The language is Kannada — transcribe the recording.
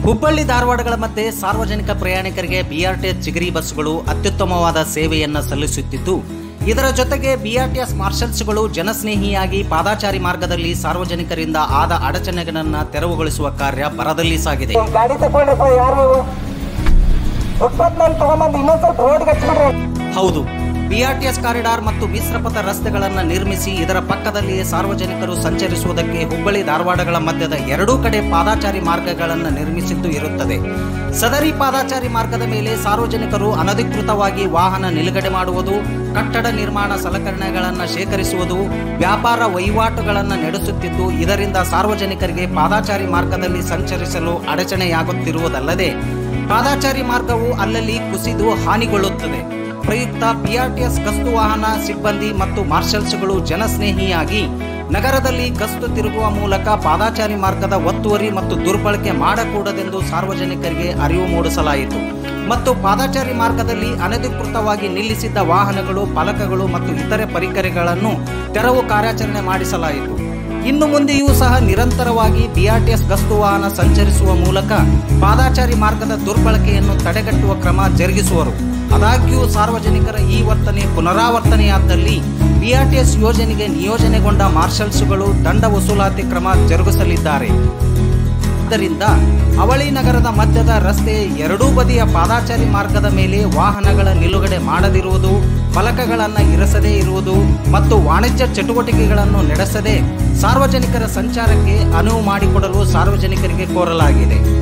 ಹುಬ್ಬಳ್ಳಿ ಧಾರವಾಡಗಳ ಮಧ್ಯೆ ಸಾರ್ವಜನಿಕ ಪ್ರಯಾಣಿಕರಿಗೆ ಬಿಆರ್ಟಿಎಸ್ ಚಿಗರಿ ಬಸ್ಗಳು ಅತ್ಯುತ್ತಮವಾದ ಸೇವೆಯನ್ನು ಸಲ್ಲಿಸುತ್ತಿದ್ದು ಇದರ ಜೊತೆಗೆ ಬಿಆರ್ಟಿಎಸ್ ಮಾರ್ಷಲ್ಸ್ಗಳು ಜನಸ್ನೇಹಿಯಾಗಿ ಪಾದಾಚಾರಿ ಮಾರ್ಗದಲ್ಲಿ ಸಾರ್ವಜನಿಕರಿಂದ ಆದ ಅಡಚಣೆಗಳನ್ನು ತೆರವುಗೊಳಿಸುವ ಕಾರ್ಯ ಭರದಲ್ಲಿ ಸಾಗಿದೆ ಗಾಡಿ ತಗೊಂಡ್ರಪ್ಪ ಯಾರು ಫುಟ್ಪಾತ್ ಮೇಲೆ ತಗೊಂಬಂದು ಇನ್ನೊಂದ್ ಸ್ವಲ್ಪ ರೋಡ್ಗೆ ಹಚ್ಬಿಡ್ರಿ ಹೌದು ಬಿಆರ್ಟಿಎಸ್ ಕಾರಿಡಾರ್ ಮತ್ತು ಮಿಶ್ರಪಥ ರಸ್ತೆಗಳನ್ನು ನಿರ್ಮಿಸಿ ಇದರ ಪಕ್ಕದಲ್ಲಿಯೇ ಸಾರ್ವಜನಿಕರು ಸಂಚರಿಸುವುದಕ್ಕೆ ಹುಬ್ಬಳ್ಳಿ ಧಾರವಾಡಗಳ ಮಧ್ಯದ ಎರಡೂ ಕಡೆ ಪಾದಾಚಾರಿ ಮಾರ್ಗಗಳನ್ನು ನಿರ್ಮಿಸಿದ್ದು ಇರುತ್ತದೆ ಸದರಿ ಪಾದಾಚಾರಿ ಮಾರ್ಗದ ಮೇಲೆ ಸಾರ್ವಜನಿಕರು ಅನಧಿಕೃತವಾಗಿ ವಾಹನ ನಿಲುಗಡೆ ಮಾಡುವುದು ಕಟ್ಟಡ ನಿರ್ಮಾಣ ಸಲಕರಣೆಗಳನ್ನು ಶೇಖರಿಸುವುದು ವ್ಯಾಪಾರ ವಹಿವಾಟುಗಳನ್ನು ನಡೆಸುತ್ತಿದ್ದು ಇದರಿಂದ ಸಾರ್ವಜನಿಕರಿಗೆ ಪಾದಾಚಾರಿ ಮಾರ್ಗದಲ್ಲಿ ಸಂಚರಿಸಲು ಅಡಚಣೆಯಾಗುತ್ತಿರುವುದಲ್ಲದೆ ಪಾದಾಚಾರಿ ಮಾರ್ಗವು ಅಲ್ಲಲ್ಲಿ ಕುಸಿದು ಹಾನಿಗೊಳ್ಳುತ್ತದೆ ಪ್ರಯುಕ್ತ ಬಿಆರ್ಟಿಎಸ್ ಗಸ್ತು ವಾಹನ ಸಿಬ್ಬಂದಿ ಮತ್ತು ಮಾರ್ಷಲ್ಸ್ಗಳು ಜನಸ್ನೇಹಿಯಾಗಿ ನಗರದಲ್ಲಿ ಗಸ್ತು ತಿರುಗುವ ಮೂಲಕ ಪಾದಾಚಾರಿ ಮಾರ್ಗದ ಒತ್ತುವರಿ ಮತ್ತು ದುರ್ಬಳಕೆ ಮಾಡಕೂಡದೆಂದು ಸಾರ್ವಜನಿಕರಿಗೆ ಅರಿವು ಮೂಡಿಸಲಾಯಿತು ಮತ್ತು ಪಾದಾಚಾರಿ ಮಾರ್ಗದಲ್ಲಿ ಅನಧಿಕೃತವಾಗಿ ನಿಲ್ಲಿಸಿದ್ದ ವಾಹನಗಳು ಫಲಕಗಳು ಮತ್ತು ಇತರೆ ಪರಿಕರಗಳನ್ನು ತೆರವು ಕಾರ್ಯಾಚರಣೆ ಮಾಡಿಸಲಾಯಿತು ಇನ್ನು ಮುಂದೆಯೂ ಸಹ ನಿರಂತರವಾಗಿ ಬಿಆರ್ಟಿಎಸ್ ಗಸ್ತು ವಾಹನ ಸಂಚರಿಸುವ ಮೂಲಕ ಪಾದಾಚಾರಿ ಮಾರ್ಗದ ದುರ್ಬಳಕೆಯನ್ನು ತಡೆಗಟ್ಟುವ ಕ್ರಮ ಜರುಗಿಸುವರು ಆದಾಗ್ಯೂ ಸಾರ್ವಜನಿಕರ ಈ ವರ್ತನೆ ಪುನರಾವರ್ತನೆಯಾದಲ್ಲಿ ಬಿಆರ್ಟಿಎಸ್ ಯೋಜನೆಗೆ ನಿಯೋಜನೆಗೊಂಡ ಮಾರ್ಷಲ್ಸ್ಗಳು ದಂಡ ವಸೂಲಾತಿ ಕ್ರಮ ಜರುಗಿಸಲಿದ್ದಾರೆ ಆದ್ದರಿಂದ ಅವಳಿ ನಗರದ ಮಧ್ಯದ ರಸ್ತೆಯ ಎರಡೂ ಬದಿಯ ಪಾದಾಚಾರಿ ಮಾರ್ಗದ ಮೇಲೆ ವಾಹನಗಳ ನಿಲುಗಡೆ ಮಾಡದಿರುವುದು ಫಲಕಗಳನ್ನು ಇರಿಸದೇ ಇರುವುದು ಮತ್ತು ವಾಣಿಜ್ಯ ಚಟುವಟಿಕೆಗಳನ್ನು ನಡೆಸದೆ ಸಾರ್ವಜನಿಕರ ಸಂಚಾರಕ್ಕೆ ಅನುವು ಮಾಡಿಕೊಡಲು ಸಾರ್ವಜನಿಕರಿಗೆ ಕೋರಲಾಗಿದೆ